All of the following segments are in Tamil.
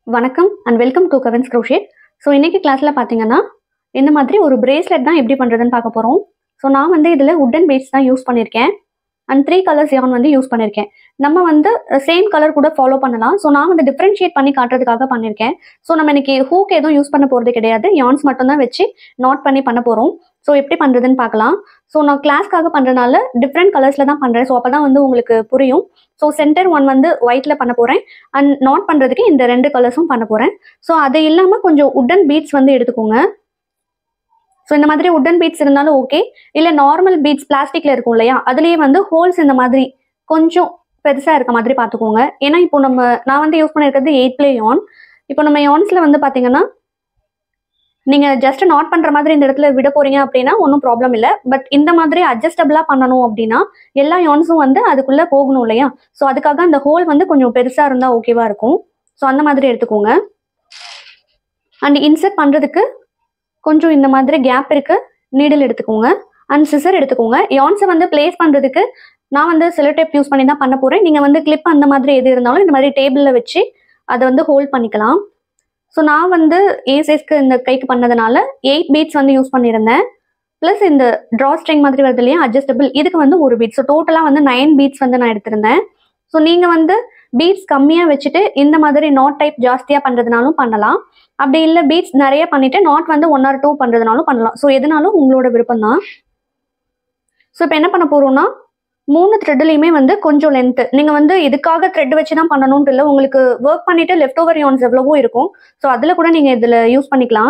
வணக்கம் அண்ட் வெல்கம் டு கவன்ஸ் க்ரோஷேட் ஸோ இன்னைக்கு கிளாஸ்ல பார்த்தீங்கன்னா இந்த மாதிரி ஒரு பிரேஸ்லெட் தான் எப்படி பண்ணுறதுன்னு பார்க்க போகிறோம் ஸோ நான் வந்து இதில் உட்டன் பீட்ஸ் தான் யூஸ் பண்ணியிருக்கேன் அண்ட் த்ரீ கலர்ஸ் யான் வந்து யூஸ் பண்ணியிருக்கேன் நம்ம வந்து சேம் கலர் கூட ஃபாலோ பண்ணலாம் ஸோ நான் வந்து டிஃப்ரென்ஷியேட் பண்ணி காட்டுறதுக்காக பண்ணியிருக்கேன் ஸோ நம்ம இன்னைக்கு ஹூக் எதுவும் யூஸ் பண்ண போகிறது கிடையாது யான்ஸ் மட்டும் தான் வச்சு நாட் பண்ணி பண்ண போகிறோம் ஸோ எப்படி பண்ணுறதுன்னு பார்க்கலாம் ஸோ நான் கிளாஸ்க்காக பண்ணுறதுனால டிஃப்ரெண்ட் கலர்ஸில் தான் பண்ணுறேன் ஸோ அப்போ தான் வந்து உங்களுக்கு புரியும் ஸோ சென்டர் ஒன் வந்து ஒயிட்டில் பண்ண போகிறேன் அண்ட் நாட் பண்ணுறதுக்கு இந்த ரெண்டு கலர்ஸும் பண்ண போகிறேன் ஸோ அது இல்லாமல் கொஞ்சம் உட்டன் பீட்ஸ் வந்து எடுத்துக்கோங்க ஸோ இந்த மாதிரி உட்டன் பீட்ஸ் இருந்தாலும் ஓகே இல்லை நார்மல் பீட்ஸ் பிளாஸ்டிக்கில் இருக்கும் இல்லையா அதுலேயே வந்து ஹோல்ஸ் இந்த மாதிரி கொஞ்சம் பெருசாக இருக்க மாதிரி பார்த்துக்கோங்க ஏன்னா இப்போ நம்ம நான் வந்து யூஸ் பண்ணியிருக்கிறது எயிட் பிளே யான் இப்போ நம்ம யான்ஸில் வந்து பார்த்தீங்கன்னா நீங்கள் ஜஸ்ட் நாட் பண்ணுற மாதிரி இந்த இடத்துல விட போறீங்க அப்படின்னா ஒன்றும் ப்ராப்ளம் இல்லை பட் இந்த மாதிரி அட்ஜஸ்டபிளாக பண்ணணும் அப்படின்னா எல்லா யான்ஸும் வந்து அதுக்குள்ளே போகணும் இல்லையா ஸோ அதுக்காக அந்த ஹோல் வந்து கொஞ்சம் பெருசாக இருந்தால் ஓகேவா இருக்கும் ஸோ அந்த மாதிரி எடுத்துக்கோங்க அண்ட் இன்சர்ட் பண்ணுறதுக்கு கொஞ்சம் இந்த மாதிரி கேப் இருக்கு நீடில் எடுத்துக்கோங்க அண்ட் சிசர் எடுத்துக்கோங்க யான்ஸை வந்து பிளேஸ் பண்ணுறதுக்கு நான் வந்து செலோடேப் யூஸ் பண்ணி தான் பண்ண போகிறேன் நீங்கள் வந்து கிளிப் அந்த மாதிரி எது இருந்தாலும் இந்த மாதிரி டேபிளில் வச்சு அதை வந்து ஹோல்ட் பண்ணிக்கலாம் ஸோ நான் வந்து ஏ சைஸ்க்கு இந்த கைக்கு பண்ணதுனால எயிட் பீட்ஸ் வந்து யூஸ் பண்ணியிருந்தேன் ப்ளஸ் இந்த ட்ரா ஸ்ட்ரிங் மாதிரி வருது இல்லையா அட்ஜஸ்டபிள் இதுக்கு வந்து ஒரு பீட் ஸோ டோட்டலாக வந்து நைன் பீட்ஸ் வந்து நான் எடுத்திருந்தேன் ஸோ நீங்கள் வந்து பீட்ஸ் கம்மியாக வச்சுட்டு இந்த மாதிரி நாட் டைப் ஜாஸ்தியாக பண்ணுறதுனாலும் பண்ணலாம் அப்படி இல்லை பீட்ஸ் நிறைய பண்ணிட்டு நாட் வந்து ஒன் ஆர் டூ பண்ணுறதுனாலும் பண்ணலாம் ஸோ எதுனாலும் உங்களோட விருப்பம் தான் ஸோ இப்போ என்ன பண்ண போகிறோம்னா மூணு த்ரெட்லையுமே வந்து கொஞ்சம் லென்த்து நீங்கள் வந்து இதுக்காக த்ரெட் வச்சு தான் பண்ணணும்னு இல்லை உங்களுக்கு ஒர்க் பண்ணிட்டு லெஃப்ட் ஓவர் யோன்ஸ் எவ்வளவோ இருக்கும் ஸோ அதில் கூட நீங்கள் இதில் யூஸ் பண்ணிக்கலாம்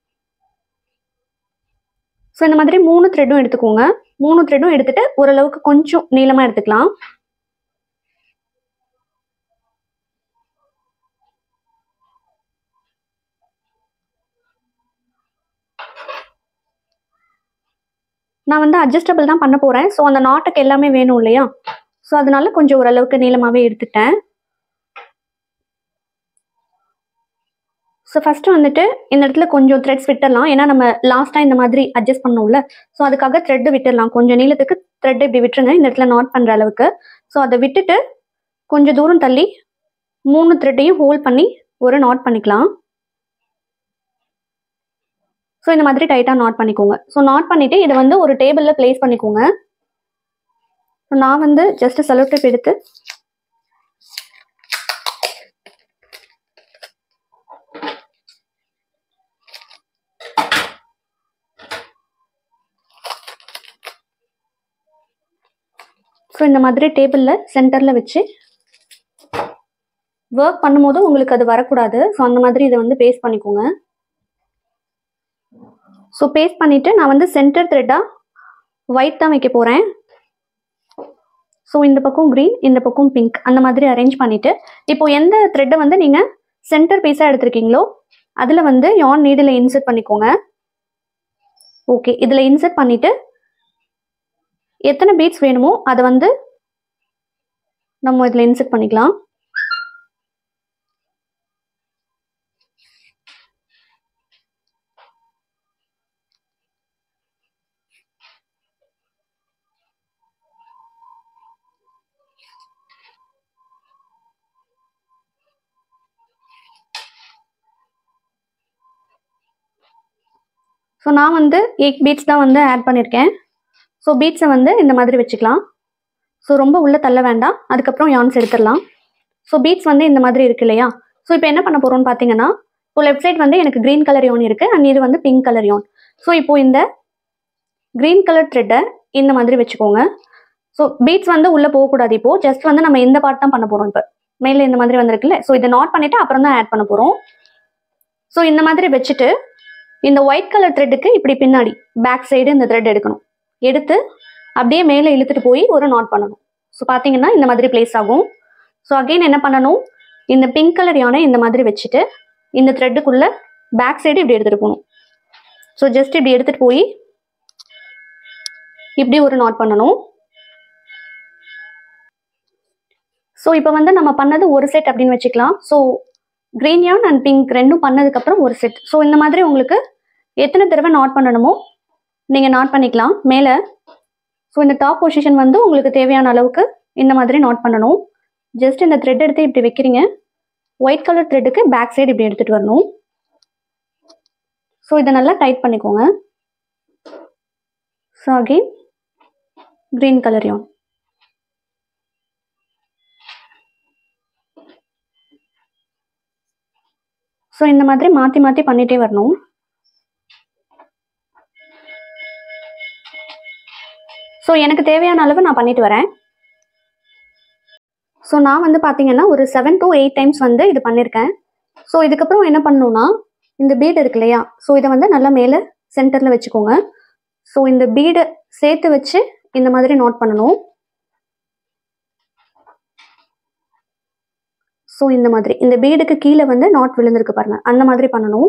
ஸோ இந்த மாதிரி மூணு த்ரெட்டும் எடுத்துக்கோங்க மூணு த்ரெட்டும் எடுத்துட்டு ஓரளவுக்கு கொஞ்சம் நீளமாக எடுத்துக்கலாம் நான் வந்து அட்ஜஸ்டபிள் தான் பண்ண போகிறேன் ஸோ அந்த நாட்டுக்கு எல்லாமே வேணும் இல்லையா ஸோ அதனால கொஞ்சம் ஓரளவுக்கு நீளமாகவே எடுத்துட்டேன் ஸோ ஃபஸ்ட்டு வந்துட்டு இந்த இடத்துல கொஞ்சம் த்ரெட்ஸ் விட்டுடலாம் ஏன்னா நம்ம லாஸ்ட்டாக இந்த மாதிரி அட்ஜஸ்ட் பண்ணோம்ல ஸோ அதுக்காக த்ரெட்டு விட்டுடலாம் கொஞ்சம் நீளத்துக்கு த்ரெட் இப்படி விட்டுருங்க இந்த இடத்துல நாட் பண்ணுற அளவுக்கு ஸோ அதை விட்டுட்டு கொஞ்சம் தூரம் தள்ளி மூணு த்ரெட்டையும் ஹோல்ட் பண்ணி ஒரு நாட் பண்ணிக்கலாம் ஸோ இந்த மாதிரி டைட்டாக நாட் பண்ணிக்கோங்க ஸோ நாட் பண்ணிவிட்டு இதை வந்து ஒரு டேபிளில் ப்ளேஸ் பண்ணிக்கோங்க ஸோ நான் வந்து ஜஸ்ட் செலோ டேப் எடுத்து ஸோ இந்த மாதிரி டேபிளில் சென்டரில் வச்சு ஒர்க் பண்ணும்போது உங்களுக்கு அது வரக்கூடாது ஸோ அந்த மாதிரி இதை வந்து பேஸ்ட் பண்ணிக்கோங்க ஸோ பேஸ்ட் பண்ணிவிட்டு நான் வந்து சென்டர் த்ரெட்டாக ஒயிட் தான் வைக்க போகிறேன் ஸோ இந்த பக்கம் க்ரீன் இந்த பக்கம் பிங்க் அந்த மாதிரி அரேஞ்ச் பண்ணிவிட்டு இப்போ எந்த த்ரெட்டை வந்து நீங்கள் சென்டர் பீஸாக எடுத்திருக்கீங்களோ அதில் வந்து யான் நீடில் இன்சர்ட் பண்ணிக்கோங்க ஓகே இதில் இன்சர்ட் பண்ணிவிட்டு எத்தனை பீட்ஸ் வேணுமோ அதை வந்து நம்ம இதில் இன்சர்ட் பண்ணிக்கலாம் ஸோ நான் வந்து எயிட் பீட்ஸ் தான் வந்து ஆட் பண்ணியிருக்கேன் ஸோ பீட்ஸை வந்து இந்த மாதிரி வச்சுக்கலாம் ஸோ ரொம்ப உள்ளே தள்ள வேண்டாம் அதுக்கப்புறம் யான்ஸ் எடுத்துடலாம் ஸோ பீட்ஸ் வந்து இந்த மாதிரி இருக்கு இல்லையா ஸோ இப்போ என்ன பண்ண போகிறோம்னு பார்த்தீங்கன்னா இப்போ லெஃப்ட் சைட் வந்து எனக்கு க்ரீன் கலர் யோன் இருக்குது அண்ட் இது வந்து பிங்க் கலர் யோன் ஸோ இப்போ இந்த க்ரீன் கலர் த்ரெட்டை இந்த மாதிரி வச்சுக்கோங்க ஸோ பீட்ஸ் வந்து உள்ளே போகக்கூடாது இப்போ ஜஸ்ட் வந்து நம்ம இந்த பார்ட் தான் பண்ண போகிறோம் இப்போ மேலே இந்த மாதிரி வந்திருக்குல்ல ஸோ இதை நாட் பண்ணிவிட்டு அப்புறம் தான் ஆட் பண்ண போகிறோம் ஸோ இந்த மாதிரி வச்சுட்டு இந்த ஒயிட் கலர் த்ரெட்டுக்கு இப்படி பின்னாடி பேக் சைடு இந்த த்ரெட் எடுக்கணும் எடுத்து அப்படியே மேலே இழுத்துட்டு போய் ஒரு நாட் பண்ணணும் ஸோ பார்த்தீங்கன்னா இந்த மாதிரி பிளேஸ் ஆகும் ஸோ அகெயின் என்ன பண்ணணும் இந்த பிங்க் கலர் யானை இந்த மாதிரி வச்சுட்டு இந்த த்ரெட்டுக்குள்ள பேக் சைடு இப்படி எடுத்துகிட்டு போகணும் ஸோ ஜஸ்ட் இப்படி எடுத்துகிட்டு போய் இப்படி ஒரு நாட் பண்ணணும் ஸோ இப்போ வந்து நம்ம பண்ணது ஒரு செட் அப்படின்னு வச்சுக்கலாம் so green yarn and pink ரெண்டும் பண்ணதுக்கப்புறம் ஒரு செட் ஸோ இந்த மாதிரி உங்களுக்கு எத்தனை தடவை நாட் பண்ணணுமோ நீங்கள் நாட் பண்ணிக்கலாம் மேலே ஸோ இந்த டாப் பொசிஷன் வந்து உங்களுக்கு தேவையான அளவுக்கு இந்த மாதிரி நாட் பண்ணணும் ஜஸ்ட் இந்த த்ரெட் எடுத்து இப்படி வைக்கிறீங்க ஒயிட் கலர் த்ரெட்டுக்கு பேக் சைடு இப்படி எடுத்துகிட்டு வரணும் ஸோ இதை நல்லா டைட் பண்ணிக்கோங்க so again green colour yarn so இந்த மாதிரி மாற்றி மாற்றி பண்ணிகிட்டே வரணும் ஸோ எனக்கு தேவையான அளவு நான் பண்ணிட்டு வரேன் ஸோ நான் வந்து பார்த்தீங்கன்னா ஒரு செவன் to எயிட் டைம்ஸ் வந்து இது பண்ணியிருக்கேன் ஸோ இதுக்கப்புறம் என்ன பண்ணணும்னா இந்த பீட் இருக்கு இல்லையா ஸோ இதை வந்து நல்லா மேலே சென்டரில் வச்சுக்கோங்க ஸோ இந்த பீடை சேர்த்து வச்சு இந்த மாதிரி நோட் பண்ணணும் ஸோ இந்த மாதிரி இந்த பீடுக்கு கீழே வந்து நாட் விழுந்திருக்கு பாருங்க அந்த மாதிரி பண்ணணும்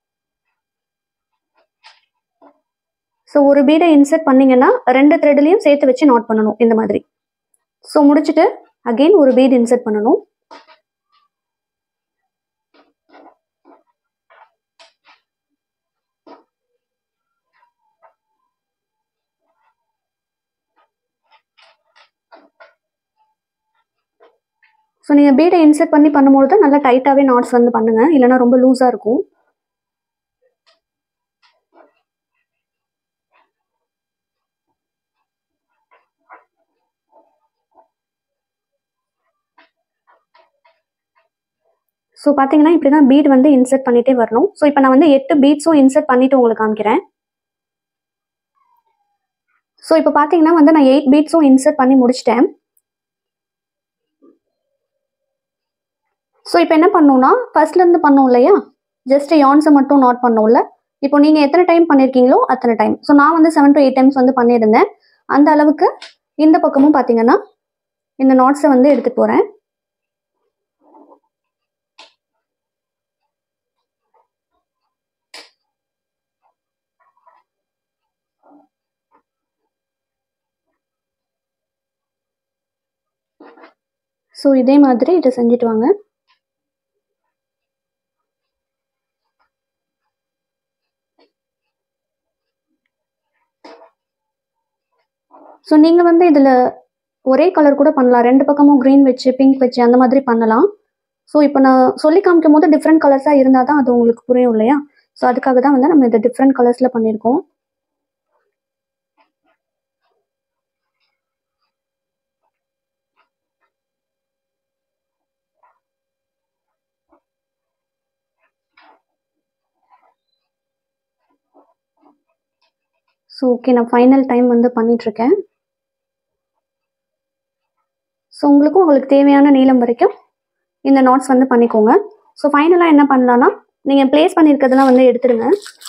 ஸோ ஒரு பீடை இன்சர்ட் பண்ணீங்கன்னா ரெண்டு த்ரெட்லையும் சேர்த்து வச்சு நோட் பண்ணணும் இந்த மாதிரி ஸோ முடிச்சுட்டு அகெயின் ஒரு பீட் இன்சர்ட் பண்ணணும் ஸோ நீங்கள் பீடை இன்சர்ட் பண்ணி பண்ணும்போது நல்லா டைட்டாகவே நாட்ஸ் வந்து பண்ணுங்க இல்லைன்னா ரொம்ப லூஸாக இருக்கும் ஸோ பார்த்தீங்கன்னா இப்படி தான் பீட் வந்து இன்சர்ட் பண்ணிட்டே வரணும் ஸோ இப்போ நான் வந்து எட்டு பீட்ஸும் இன்சர்ட் பண்ணிட்டு உங்களுக்கு காமிக்கிறேன் ஸோ இப்போ பார்த்தீங்கன்னா வந்து நான் எயிட் பீட்ஸும் இன்சர்ட் பண்ணி முடிச்சிட்டேன் ஸோ இப்போ என்ன பண்ணணும்னா ஃபர்ஸ்ட்லேருந்து பண்ணோம் இல்லையா ஜஸ்ட் யான்ஸை மட்டும் நோட் பண்ணோம்ல இப்போ நீங்கள் எத்தனை டைம் பண்ணியிருக்கீங்களோ அத்தனை டைம் ஸோ நான் வந்து செவன் டு எயிட் டைம்ஸ் வந்து பண்ணியிருந்தேன் அந்த அளவுக்கு இந்த பக்கமும் பார்த்தீங்கன்னா இந்த நாட்ஸை வந்து எடுத்துட்டு போகிறேன் ஸோ இதே மாதிரி இதை செஞ்சுட்டு வாங்க ஸோ நீங்கள் வந்து இதில் ஒரே கலர் கூட பண்ணலாம் ரெண்டு பக்கமும் க்ரீன் வச்சு பிங்க் வச்சு அந்த மாதிரி பண்ணலாம் ஸோ இப்போ நான் சொல்லி காமிக்கும் போது டிஃப்ரெண்ட் கலர்ஸாக இருந்தால் தான் அது உங்களுக்கு புரியும் இல்லையா ஸோ அதுக்காக தான் வந்து நம்ம இதை டிஃப்ரெண்ட் கலர்ஸில் பண்ணியிருக்கோம் ஸோ ஓகே நான் ஃபைனல் டைம் வந்து பண்ணிகிட்ருக்கேன் ஸோ உங்களுக்கும் உங்களுக்கு தேவையான நீளம் வரைக்கும் இந்த நாட்ஸ் வந்து பண்ணிக்கோங்க ஸோ ஃபைனலாக என்ன பண்ணலான்னா நீங்கள் ப்ளேஸ் பண்ணியிருக்கிறதெல்லாம் வந்து எடுத்துடுங்க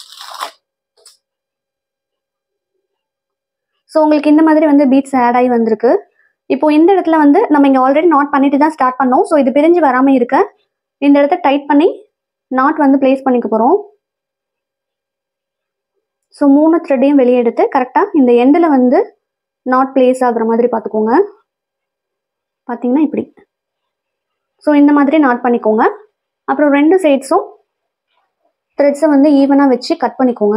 ஸோ உங்களுக்கு இந்த மாதிரி வந்து பீட்ஸ் ஆட் ஆகி வந்திருக்கு இப்போ இந்த இடத்துல வந்து நம்ம இங்கே ஆல்ரெடி நாட் பண்ணிட்டு தான் ஸ்டார்ட் பண்ணோம் ஸோ இது பிரிஞ்சு வராமல் இருக்க இந்த இடத்த டைட் பண்ணி நாட் வந்து ப்ளேஸ் பண்ணிக்க போகிறோம் ஸோ மூணு த்ரெட்டையும் வெளியே எடுத்து கரெக்டாக இந்த எண்டில் வந்து நாட் பிளேஸ் ஆகுற மாதிரி பார்த்துக்கோங்க பார்த்தீங்கன்னா இப்படி ஸோ இந்த மாதிரி நாட் பண்ணிக்கோங்க அப்புறம் ரெண்டு சைட்ஸும் த்ரெட்ஸை வந்து ஈவனாக வச்சு கட் பண்ணிக்கோங்க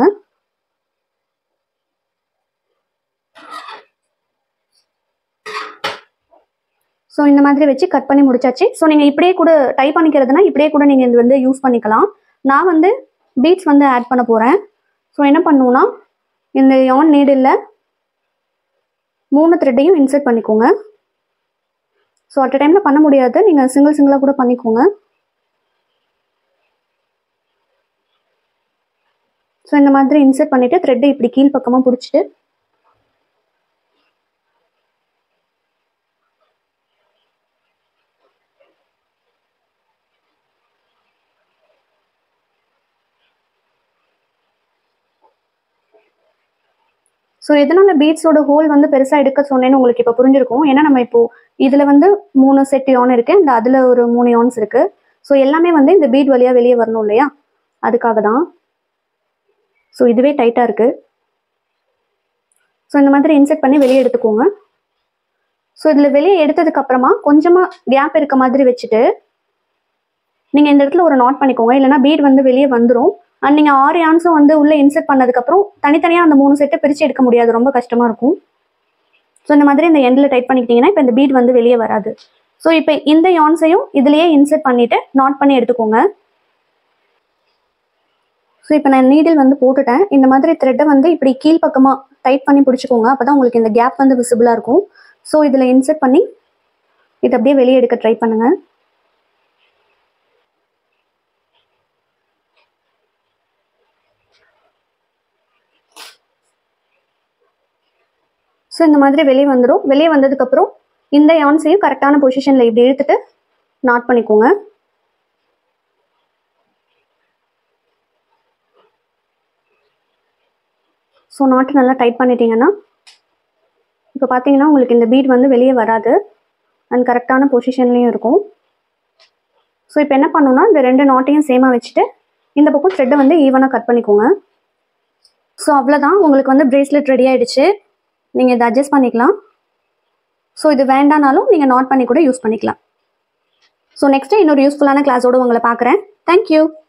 ஸோ இந்த மாதிரி வச்சு கட் பண்ணி முடிச்சாச்சு ஸோ நீங்கள் இப்படியே கூட டைப் பண்ணிக்கிறதுனா இப்படியே கூட நீங்கள் இது வந்து யூஸ் பண்ணிக்கலாம் நான் வந்து பீட்ஸ் வந்து ஆட் பண்ண போகிறேன் ஸோ என்ன பண்ணுவோம்னா இந்த யான் நீடில் மூணு த்ரெட்டையும் இன்சர்ட் பண்ணிக்கோங்க ஸோ அட் டைமில் பண்ண முடியாது நீங்கள் சிங்கிள் சிங்கிளாக கூட பண்ணிக்கோங்க ஸோ இந்த மாதிரி இன்சர்ட் பண்ணிவிட்டு த்ரெட்டை இப்படி கீழ் பக்கமாக பிடிச்சிட்டு ஸோ எதனால பீட்ஸோட ஹோல் வந்து பெருசாக எடுக்க சொன்னேன்னு உங்களுக்கு இப்போ புரிஞ்சிருக்கும் ஏன்னா நம்ம இப்போ இதில் வந்து மூணு செட் யான் இருக்கு இந்த அதில் ஒரு மூணு யான்ஸ் இருக்கு ஸோ எல்லாமே வந்து இந்த பீட் வழியாக வெளியே வரணும் இல்லையா அதுக்காக தான் ஸோ இதுவே டைட்டாக இருக்கு ஸோ இந்த மாதிரி இன்செர்ட் பண்ணி வெளியே எடுத்துக்கோங்க ஸோ இதில் வெளியே எடுத்ததுக்கு அப்புறமா கொஞ்சமாக கேப் இருக்க மாதிரி வச்சுட்டு நீங்கள் இந்த இடத்துல ஒரு நாட் பண்ணிக்கோங்க இல்லைன்னா பீட் வந்து வெளியே வந்துடும் அண்ட் நீங்கள் ஆறு யான்ஸும் வந்து உள்ளே இன்செர்ட் பண்ணதுக்கப்புறம் தனித்தனியாக அந்த மூணு செட்டை பிரித்து எடுக்க முடியாது ரொம்ப கஷ்டமாக இருக்கும் ஸோ இந்த மாதிரி இந்த எண்டில் டைட் பண்ணிக்கிட்டீங்கன்னா இப்போ இந்த பீட் வந்து வெளியே வராது ஸோ இப்போ இந்த யான்ஸையும் இதுலயே இன்சர்ட் பண்ணிட்டு நாட் பண்ணி எடுத்துக்கோங்க ஸோ இப்போ நான் நீடில் வந்து போட்டுட்டேன் இந்த மாதிரி த்ரெட்டை வந்து இப்படி கீழ்ப்பக்கமாக டைட் பண்ணி பிடிச்சிக்கோங்க அப்போ தான் உங்களுக்கு இந்த கேப் வந்து விசிபிளாக இருக்கும் ஸோ இதில் இன்சர்ட் பண்ணி இதை அப்படியே வெளியே எடுக்க ட்ரை பண்ணுங்க ஸோ இந்த மாதிரி வெளியே வந்துடும் வெளியே வந்ததுக்கப்புறம் இந்த யான்ஸையும் கரெக்டான பொசிஷனில் இப்படி இழுத்துட்டு நாட் பண்ணிக்கோங்க ஸோ நாட்டு நல்லா டைட் பண்ணிட்டீங்கன்னா இப்போ பார்த்தீங்கன்னா உங்களுக்கு இந்த பீட் வந்து வெளியே வராது அண்ட் கரெக்டான பொசிஷன்லேயும் இருக்கும் ஸோ இப்போ என்ன பண்ணணும்னா இந்த ரெண்டு நாட்டையும் சேமாக வச்சுட்டு இந்த பக்கம் த்ரெட்டை வந்து ஈவனாக கட் பண்ணிக்கோங்க ஸோ அவ்வளோதான் உங்களுக்கு வந்து பிரேஸ்லெட் ரெடி ஆயிடுச்சு நீங்கள் இதை அட்ஜஸ்ட் பண்ணிக்கலாம் ஸோ இது வேண்டானாலும் நீங்கள் நாட் பண்ணி கூட யூஸ் பண்ணிக்கலாம் ஸோ நெக்ஸ்ட்டு இன்னொரு யூஸ்ஃபுல்லான கிளாஸோடு உங்களை பார்க்குறேன் தேங்க்யூ